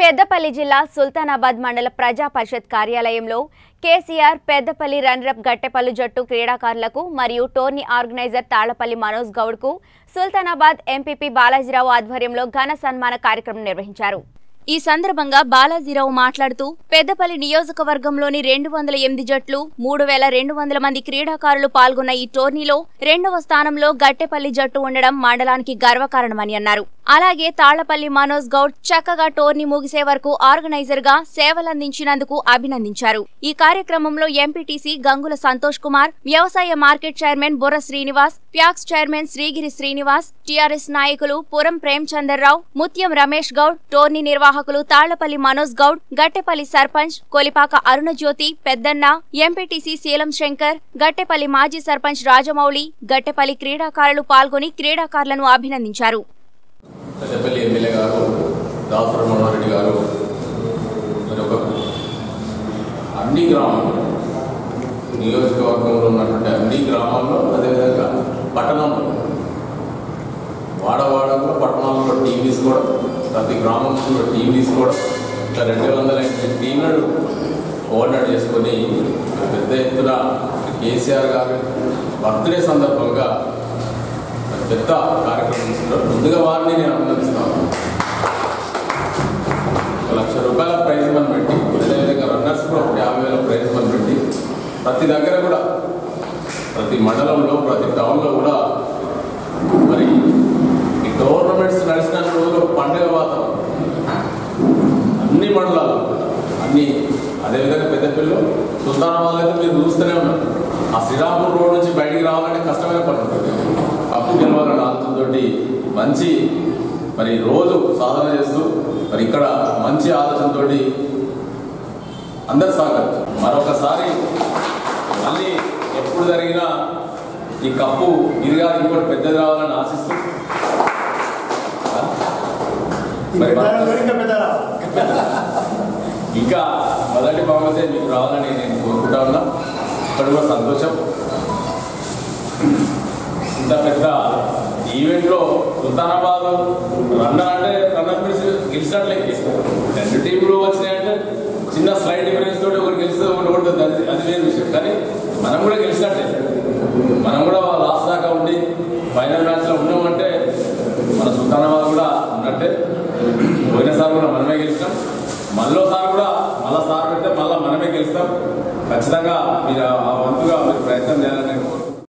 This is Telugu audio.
పెద్దపల్లి జిల్లా సుల్తానాబాద్ మండల ప్రజా పరిషత్ కార్యాలయంలో కేసీఆర్ పెద్దపల్లి రన్రప్ గట్టెపల్లి జట్టు క్రీడాకారులకు మరియు టోర్నీ ఆర్గనైజర్ తాళ్లపల్లి మనోజ్ గౌడ్కు సుల్తానాబాద్ ఎంపీపీ బాలాజీరావు ఆధ్వర్యంలో ఘన సన్మాన కార్యక్రమం నిర్వహించారు ఈ సందర్భంగా బాలాజీరావు మాట్లాడుతూ పెద్దపల్లి నియోజకవర్గంలోని రెండు వందల ఎనిమిది జట్లు మూడు వేల రెండు వందల మంది క్రీడాకారులు పాల్గొన్న ఈ టోర్నీలో రెండవ స్థానంలో గట్టెపల్లి జట్టు ఉండడం మండలానికి గర్వకారణమని అన్నారు అలాగే తాళ్లపల్లి మనోజ్ గౌడ్ చక్కగా టోర్నీ ముగిసే వరకు ఆర్గనైజర్ గా సేవలందించినందుకు అభినందించారు ఈ కార్యక్రమంలో ఎంపీటీసీ గంగుల సంతోష్ కుమార్ వ్యవసాయ market chairman Burra Srinivas PACS chairman Srigiri Srinivas TRS నాయకులు పురం ప్రేమచందర్రావు ముత్యం రమేష్ గౌడ్ టోర్నీ నిర్వాహకులు తాళ్లపల్లి మనోజ్ గౌడ్ గట్టెపల్లి సర్పంచ్ కొలిపాక అరుణజ్యోతి పెద్దన్న ఎంపీటీసీ శీలం శంకర్ గట్టెపల్లి మాజీ సర్పంచ్ రాజమౌళి గట్టెపల్లి క్రీడాకారులు పాల్గొని క్రీడాకారులను అభినందించారు పెద్దపల్లి ఎమ్మెల్యే గారు దాసర మనోహరెడ్డి గారు మరి ఒక అన్ని గ్రామాలు నియోజకవర్గంలో ఉన్నటువంటి అన్ని గ్రామాల్లో అదేవిధంగా పట్టణంలో వాడవాడలో పట్టణాల్లో టీం తీసుకోవడం ప్రతి గ్రామంలో కూడా టీం తీసుకోవడం ఇట్లా రెండు వందల ఎనిమిది టీంలను కోఆర్డినేట్ చేసుకొని పెద్ద ఎత్తున కేసీఆర్ గారి బర్త్డే సందర్భంగా పెద్ద కార్యక్రమం తీసుకున్నారు ముందుగా వారిని నేను అభినందిస్తున్నాను ఒక లక్ష రూపాయల ప్రైజ్ మని పెట్టి అదేవిధంగా రన్నర్స్ కూడా ఒక యాభై వేల ప్రైజ్ మని పెట్టి ప్రతి దగ్గర కూడా ప్రతి మండలంలో ప్రతి టౌన్లో కూడా మరి ఈ టోర్నమెంట్స్ నడిచిన రోజులు ఒక పండుగ వాతావరణం అన్ని మండలాలు అన్ని అదేవిధంగా పెద్దపల్లిలో సుల్తానాబాద్ అయితే మీరు చూస్తూనే ఉన్నారు ఆ శ్రీరాంపూర్ రోడ్ నుంచి బయటికి రావాలంటే కష్టమైన పని ఉంటుంది అప్పు గెలవాలన్న ఆలోచనతోటి మంచి మరి రోజు సాధన చేస్తూ మరి ఇక్కడ మంచి ఆలోచనతోటి అందరు సహకరించారు మరొకసారి మళ్ళీ ఎప్పుడు జరిగినా ఈ కప్పు ఇదిగా ఇంకోటి పెద్దది రావాలని ఆశిస్తూ మరి మన- ఇంకా పెద్దరా ఇంకా మొదటి బహుమతి మీకు రావాలని నేను కోరుకుంటా ఉన్నా ఇక్కడ కూడా సంతోషం ఇంత పెద్ద ఈవెంట్లో సుల్తానాబాద్ రన్నర్ అంటే రన్నర్ పిలిచి గెలిచినట్లే రెండు టీంలు వచ్చినాయంటే చిన్న స్లైడ్ డిఫరెన్స్ తోటి ఒకటి గెలిస్తే ఒకటి ఓడుతుంది అది అది వేరే విషయం కానీ మనం కూడా గెలిచినట్టే మనం కూడా లాస్ట్ దాకా ఉండి ఫైనల్ మ్యాచ్లో ఉన్నామంటే మన సుల్తానాబాద్ కూడా ఉన్నట్టే పోయినసారి కూడా మనమే గెలిచినాం మళ్ళోసారి కూడా మళ్ళా సార్ పెడితే మళ్ళీ మనమే గెలుస్తాం ఖచ్చితంగా మీరు ఆ వంతుగా మీరు ప్రయత్నం చేయాలని నేను